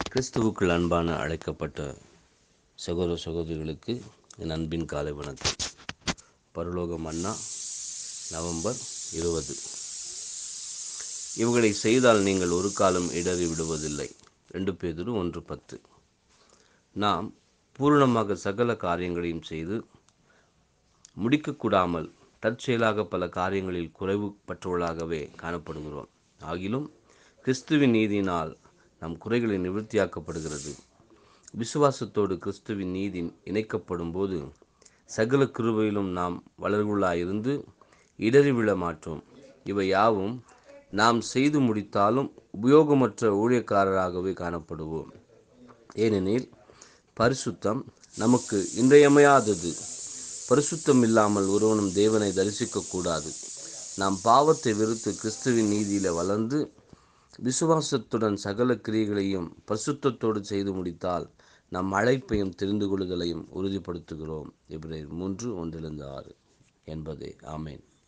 கிறிஸ்துவுக்குள் அன்பான அழைக்கப்பட்ட சகோதர சகோதரிகளுக்கு என் அன்பின் காலை வணக்கம் பரலோக மன்னா நவம்பர் இருபது இவர்களை செய்தால் நீங்கள் ஒரு காலம் இடறி விடுவதில்லை ரெண்டு பேதிரு ஒன்று பத்து நாம் பூரணமாக சகல காரியங்களையும் செய்து முடிக்கக்கூடாமல் தற்செயலாக பல காரியங்களில் குறைவு பற்றவர்களாகவே காணப்படுகிறோம் ஆகிலும் கிறிஸ்துவின் நீதியினால் நம் குறைகளை நிவர்த்தியாக்கப்படுகிறது விசுவாசத்தோடு கிறிஸ்துவின் நீதி இணைக்கப்படும் போது சகல கிருபையிலும் நாம் வளர்வுள்ளாயிருந்து இடறி விழ மாட்டோம் இவை யாவும் நாம் செய்து முடித்தாலும் உபயோகமற்ற ஊழியக்காரராகவே காணப்படுவோம் ஏனெனில் பரிசுத்தம் நமக்கு இன்றியமையாதது பரிசுத்தம் இல்லாமல் ஒருவனும் தேவனை தரிசிக்கக்கூடாது நாம் பாவத்தை வெறுத்து கிறிஸ்துவின் நீதியில் வளர்ந்து விசுவாசத்துடன் சகல கிரியைகளையும் பரிசுத்தத்தோடு செய்து முடித்தால் நம் அழைப்பையும் தெரிந்து கொள்ளுதலையும் உறுதிப்படுத்துகிறோம் இப்ரேர் மூன்று ஒன்றிலிருந்து ஆறு என்பதே ஆமேன்